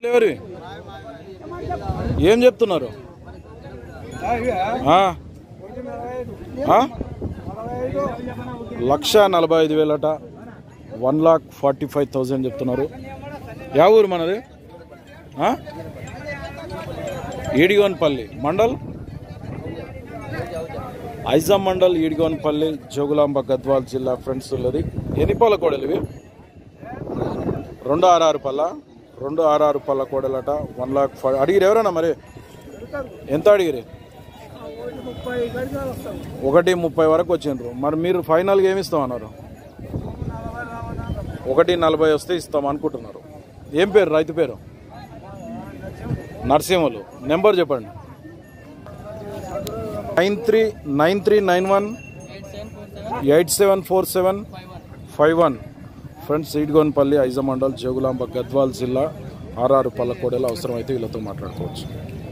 ఎవరి ఏం చెప్తున్నారు ఆ? ఆ? లక్ష నలభై ఐదు వేలట one lakh forty five thousand చెప్తున్నారు యా ఊరు మనది ఆ? ఈడిగోన్పల్లి మండల్ ఐజాం మండల్ ఈడిగోన్పల్లి జోగులాంబ గద్వాల్ జిల్లా ఫ్రెండ్స్ ఉన్నది ఎన్ని పాల కోడలు ఇవి రెండు ఆరు పళ్ళ రెండు ఆరు పళ్ళ కోడలట వన్ లాక్ ఫైవ్ అడిగిరు ఎవరన్నా మరి ఎంత అడిగిరి ఒకటి ముప్పై వరకు వచ్చిండ్రు మరి మీరు ఫైనల్గా ఏమి ఇస్తాం అన్నారు ఒకటి నలభై వస్తే ఇస్తాం అనుకుంటున్నారు ఏం పేరు రైతు పేరు నరసింహులు నెంబర్ చెప్పండి nine three nine three nine one eight seven four seven five one friends Edgonpalli ఐజమండల్ జోగులాంబ గద్వాల్ జిల్లా ఆర్ఆర్ పల్లకోడలు అవసరమైతే వీళ్ళతో మాట్లాడుకోవచ్చు